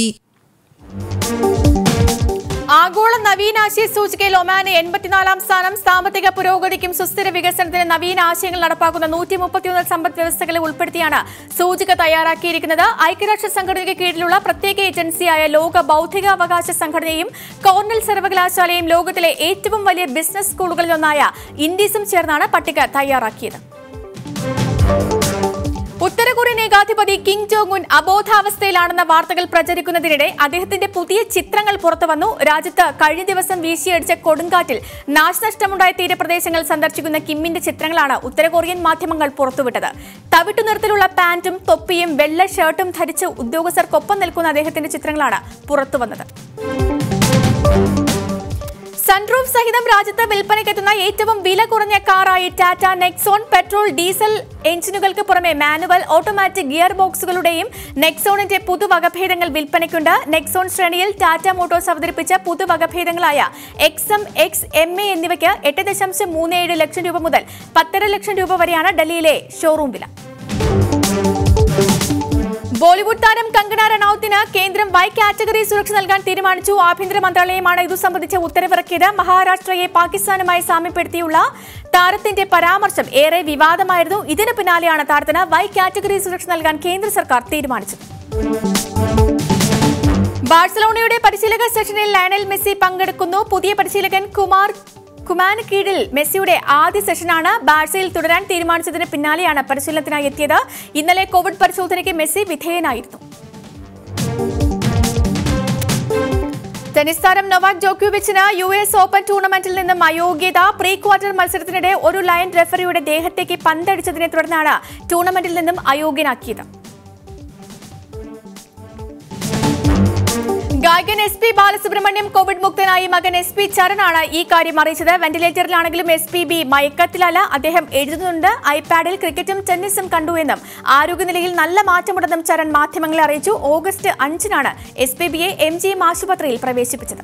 ആഗോള നവീനാശയ സൂചികയിൽ ഒമാന് എൺപത്തിനാലാം സ്ഥാനം സാമ്പത്തിക പുരോഗതിക്കും സുസ്ഥിര വികസനത്തിന് നവീന ആശയങ്ങൾ നടപ്പാക്കുന്ന നൂറ്റി മുപ്പത്തിയൊന്ന് സമ്പദ് വ്യവസ്ഥകളെ ഉൾപ്പെടുത്തിയാണ് സൂചിക തയ്യാറാക്കിയിരിക്കുന്നത് ഐക്യരാഷ്ട്ര സംഘടനയ്ക്ക് കീഴിലുള്ള പ്രത്യേക ഏജൻസിയായ ലോക ബൗദ്ധികാവകാശ സംഘടനയും കോർണൽ സർവകലാശാലയും ലോകത്തിലെ ഏറ്റവും വലിയ ബിസിനസ് സ്കൂളുകളിലൊന്നായ ഇൻഡീസും ചേർന്നാണ് പട്ടിക തയ്യാറാക്കിയത് ഉത്തര കൊറിയൻ ഏകാധിപതി കിം ജോങ് ഉൻ അബോധാവസ്ഥയിലാണെന്ന വാർത്തകൾ പ്രചരിക്കുന്നതിനിടെ അദ്ദേഹത്തിന്റെ പുതിയ ചിത്രങ്ങൾ പുറത്തുവന്നു രാജ്യത്ത് കഴിഞ്ഞ ദിവസം വീശിയടിച്ച കൊടുങ്കാറ്റിൽ നാശനഷ്ടമുണ്ടായ തീരപ്രദേശങ്ങൾ സന്ദർശിക്കുന്ന കിമ്മിന്റെ ചിത്രങ്ങളാണ് ഉത്തര കൊറിയൻ മാധ്യമങ്ങൾ പുറത്തുവിട്ടത് തവിട്ടു നിറത്തിലുള്ള പാന്റും തൊപ്പിയും വെള്ള ഷർട്ടും ധരിച്ച് ഉദ്യോഗസ്ഥർക്കൊപ്പം നിൽക്കുന്ന അദ്ദേഹത്തിന്റെ ചിത്രങ്ങളാണ് പുറത്തുവന്നത് സൺറൂഫ് സഹിതം രാജ്യത്ത് വിൽപ്പനയ്ക്കെത്തുന്ന ഏറ്റവും വില കുറഞ്ഞ കാറായി ടാറ്റ നെക്സോൺ പെട്രോൾ ഡീസൽ എഞ്ചിനുകൾക്ക് പുറമെ മാനുവൽ ഓട്ടോമാറ്റിക് ഗിയർ ബോക്സുകളുടെയും നെക്സോണിന്റെ പുതുവകഭേദങ്ങൾ വിൽപ്പനയ്ക്കുണ്ട് നെക്സോൺ ശ്രേണിയിൽ ടാറ്റ മോട്ടോഴ്സ് അവതരിപ്പിച്ച പുതുവകഭേദങ്ങളായ X M X M A എന്നിവയ്ക്ക് എട്ട് ദശാംശം മൂന്ന് ഏഴ് ലക്ഷം രൂപ മുതൽ പത്തര ലക്ഷം രൂപ വരെയാണ് ഡൽഹിയിലെ ഷോറൂം വില ബോളിവുഡ് താരം കങ്കണ റണൌത്തിന് കേന്ദ്രം വൈ കാറ്റഗറി സുരക്ഷ നൽകാൻ തീരുമാനിച്ചു ആഭ്യന്തര മന്ത്രാലയമാണ് ഇതു സംബന്ധിച്ച ഉത്തരവിറക്കിയത് മഹാരാഷ്ട്രയെ പാകിസ്ഥാനുമായി സാമ്യപ്പെടുത്തിയുള്ള താരത്തിന്റെ പരാമർശം ഏറെ വിവാദമായിരുന്നു ഇതിന് പിന്നാലെയാണ് താരത്തിന് വൈ കാറ്റഗറി സുരക്ഷ നൽകാൻ കേന്ദ്ര സർക്കാർ തീരുമാനിച്ചത് ബാഴ്സലോണയുടെ പരിശീലക സെഷനിൽ ലയണൽ മെസ്സി പങ്കെടുക്കുന്നു പുതിയ പരിശീലകൻ കുമാർ കുമാന് കീഴിൽ മെസ്സിയുടെ ആദ്യ സെഷനാണ് ബാഴ്സയിൽ തുടരാൻ തീരുമാനിച്ചതിന് പിന്നാലെയാണ് പരിശീലനത്തിനായി എത്തിയത് ഇന്നലെ കോവിഡ് പരിശോധനയ്ക്ക് മെസ്സി വിധേയനായിരുന്നു ടെന്നീസ് താരം നൊവാക് ജോക്യോവിച്ചിന് യു എസ് ഓപ്പൺ ടൂർണമെന്റിൽ നിന്നും അയോഗ്യത പ്രീ ക്വാർട്ടർ മത്സരത്തിനിടെ ഒരു ലയൻ റെഫറിയുടെ ദേഹത്തേക്ക് പന്തടിച്ചതിനെ തുടർന്നാണ് ടൂർണമെന്റിൽ നിന്നും അയോഗ്യനാക്കിയത് ഗായകൻ എസ് പി ബാലസുബ്രഹ്മണ്യം കോവിഡ് മുക്തനായി മകൻ എസ് പി ചരണാണ് ഈ കാര്യം അറിയിച്ചത് വെന്റിലേറ്ററിലാണെങ്കിലും എസ് പി ബി മയക്കത്തിലല്ല അദ്ദേഹം എഴുതുന്നുണ്ട് ഐപാഡിൽ ക്രിക്കറ്റും ടെന്നീസും കണ്ടു എന്നും ആരോഗ്യനിലയിൽ നല്ല മാറ്റമുണ്ടെന്നും ചരൺ മാധ്യമങ്ങളെ അറിയിച്ചു ഓഗസ്റ്റ് അഞ്ചിനാണ് എസ് പി ബിയെ എം ജി എം ആശുപത്രിയിൽ പ്രവേശിപ്പിച്ചത്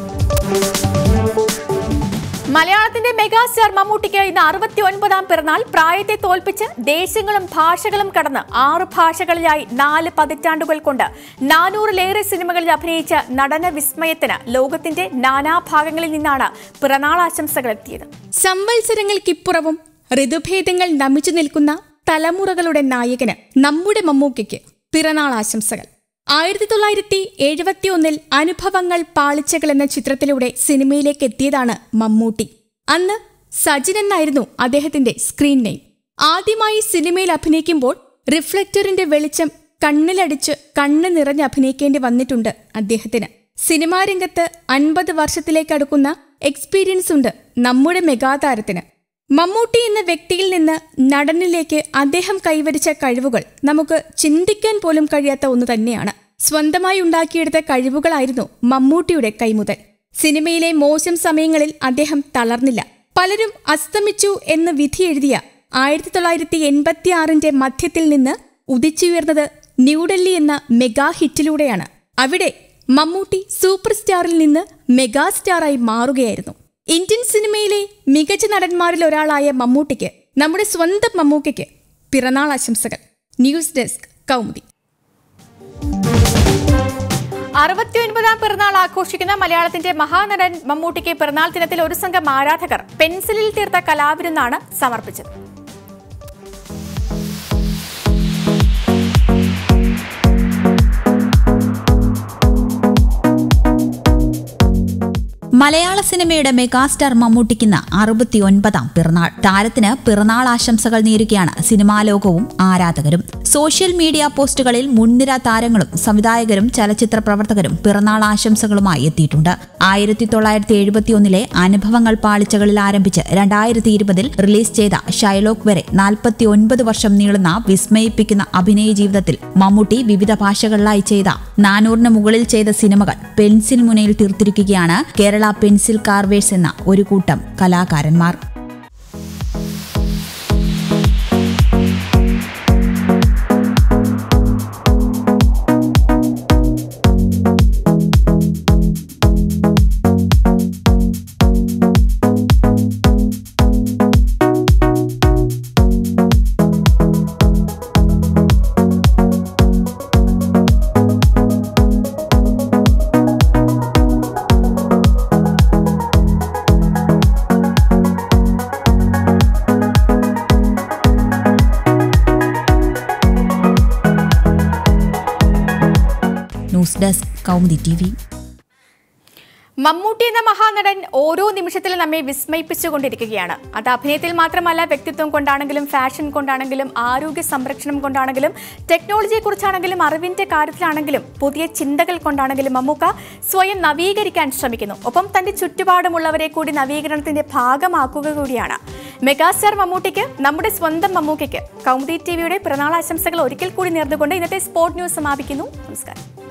മലയാളത്തിന്റെ മെഗാസ്റ്റാർ മമ്മൂട്ടിക്ക് ഇന്ന് അറുപത്തി ഒൻപതാം പിറന്നാൾ പ്രായത്തെ തോൽപ്പിച്ച് ദേശങ്ങളും ഭാഷകളും കടന്ന് ആറ് ഭാഷകളിലായി നാല് പതിറ്റാണ്ടുകൾ കൊണ്ട് നാനൂറിലേറെ സിനിമകളിൽ അഭിനയിച്ച നടന വിസ്മയത്തിന് ലോകത്തിന്റെ നാനാഭാഗങ്ങളിൽ നിന്നാണ് പിറന്നാൾ ആശംസകൾ എത്തിയത് സംവത്സരങ്ങൾക്കിപ്പുറവും ഋതുഭേദങ്ങൾ നമിച്ചു നിൽക്കുന്ന തലമുറകളുടെ നായകന് നമ്മുടെ മമ്മൂക്കയ്ക്ക് പിറന്നാൾ ആശംസകൾ ആയിരത്തി തൊള്ളായിരത്തി എഴുപത്തി ഒന്നിൽ അനുഭവങ്ങൾ പാളിച്ചകൾ എന്ന ചിത്രത്തിലൂടെ സിനിമയിലേക്ക് എത്തിയതാണ് മമ്മൂട്ടി അന്ന് സജിൻ എന്നായിരുന്നു അദ്ദേഹത്തിന്റെ സ്ക്രീൻ നെയിം ആദ്യമായി സിനിമയിൽ അഭിനയിക്കുമ്പോൾ റിഫ്ലക്ടറിന്റെ വെളിച്ചം കണ്ണിലടിച്ച് കണ്ണ് നിറഞ്ഞ് അഭിനയിക്കേണ്ടി വന്നിട്ടുണ്ട് അദ്ദേഹത്തിന് സിനിമാ രംഗത്ത് അൻപത് വർഷത്തിലേക്ക് അടുക്കുന്ന എക്സ്പീരിയൻസ് ഉണ്ട് നമ്മുടെ മെഗാതാരത്തിന് മമ്മൂട്ടി എന്ന വ്യക്തിയിൽ നിന്ന് നടനിലേക്ക് അദ്ദേഹം കൈവരിച്ച കഴിവുകൾ നമുക്ക് ചിന്തിക്കാൻ പോലും കഴിയാത്ത ഒന്ന് തന്നെയാണ് സ്വന്തമായി ഉണ്ടാക്കിയെടുത്ത കഴിവുകളായിരുന്നു മമ്മൂട്ടിയുടെ കൈമുതൽ സിനിമയിലെ മോശം സമയങ്ങളിൽ അദ്ദേഹം തളർന്നില്ല പലരും അസ്തമിച്ചു എന്ന് വിധിയെഴുതിയ ആയിരത്തി തൊള്ളായിരത്തി എൺപത്തി ആറിന്റെ മധ്യത്തിൽ നിന്ന് ഉദിച്ചുയർന്നത് ന്യൂഡൽഹി എന്ന മെഗാ ഹിറ്റിലൂടെയാണ് അവിടെ മമ്മൂട്ടി സൂപ്പർ സ്റ്റാറിൽ നിന്ന് മെഗാ സ്റ്റാറായി മാറുകയായിരുന്നു ഇന്ത്യൻ സിനിമയിലെ മികച്ച നടന്മാരിൽ ഒരാളായ മമ്മൂട്ടിക്ക് നമ്മുടെ സ്വന്തം മമ്മൂക്കയ്ക്ക് പിറന്നാൾ ആശംസകൾ ന്യൂസ് ഡെസ്ക് കൗമുദി അറുപത്തിയൊൻപതാം പിറന്നാൾ ആഘോഷിക്കുന്ന മലയാളത്തിന്റെ മഹാനടൻ മമ്മൂട്ടിക്ക് പിറന്നാൾ ദിനത്തിൽ ഒരു സംഘം ആരാധകർ പെൻസിലിൽ തീർത്ത കലാവിരുന്നാണ് സമർപ്പിച്ചത് മലയാള സിനിമയുടെ മെഗാസ്റ്റാർ മമ്മൂട്ടിക്കുന്ന അറുപത്തിയൊൻപതാം പിറന്നാൾ താരത്തിന് പിറന്നാൾ ആശംസകൾ നേരുകയാണ് സിനിമാ ലോകവും ആരാധകരും സോഷ്യൽ മീഡിയ പോസ്റ്റുകളിൽ മുൻനിര താരങ്ങളും സംവിധായകരും ചലച്ചിത്ര പ്രവർത്തകരും പിറന്നാൾ ആശംസകളുമായി എത്തിയിട്ടുണ്ട് ആയിരത്തി തൊള്ളായിരത്തി എഴുപത്തിയൊന്നിലെ അനുഭവങ്ങൾ പാളിച്ചകളിൽ ആരംഭിച്ച് രണ്ടായിരത്തി ഇരുപതിൽ റിലീസ് ചെയ്ത ഷൈലോക്ക് വരെ നാൽപ്പത്തി ഒൻപത് വർഷം നീളുന്ന വിസ്മയിപ്പിക്കുന്ന അഭിനയ ജീവിതത്തിൽ മമ്മൂട്ടി വിവിധ ഭാഷകളിലായി ചെയ്ത നാനൂറിന് മുകളിൽ ചെയ്ത സിനിമകൾ പെൻസിൽ മുനയിൽ തീർത്തിരിക്കുകയാണ് കേരള പെൻസിൽ കാർവേഴ്സ് എന്ന ഒരു കൂട്ടം കലാകാരന്മാർ news desk Kaumudi T V Mammootty എന്ന മഹാനടൻ ഓരോ നിമിഷത്തിലും നമ്മെ വിസ്മയിപ്പിച്ചുകൊണ്ടിരിക്കുകയാണ് അത് അഭിനയത്തിൽ മാത്രമല്ല വ്യക്തിത്വം കൊണ്ടാണെങ്കിലും ഫാഷൻ കൊണ്ടാണെങ്കിലും ആരോഗ്യ സംരക്ഷണം കൊണ്ടാണെങ്കിലും ടെക്നോളജിയെ കുറിച്ചാണെങ്കിലും അറിവിന്റെ കാര്യത്തിലാണെങ്കിലും പുതിയ ചിന്തകൾ കൊണ്ടാണെങ്കിലും മമ്മൂക്ക സ്വയം നവീകരിക്കാൻ ശ്രമിക്കുന്നു ഒപ്പം തന്റെ ചുറ്റുപാടുമുള്ളവരെ കൂടി നവീകരണത്തിന്റെ ഭാഗമാക്കുക കൂടിയാണ് മെഗാസ്റ്റാർ മമ്മൂട്ടിക്ക് നമ്മുടെ സ്വന്തം മമ്മൂക്കയ്ക്ക് കൗമുദി ടിവിയുടെ പിറന്നാൾ ആശംസകൾ ഒരിക്കൽ കൂടി നേർന്നുകൊണ്ട് ഇന്നത്തെ സ്പോർട് ന്യൂസ് സമാപിക്കുന്നു നമസ്കാരം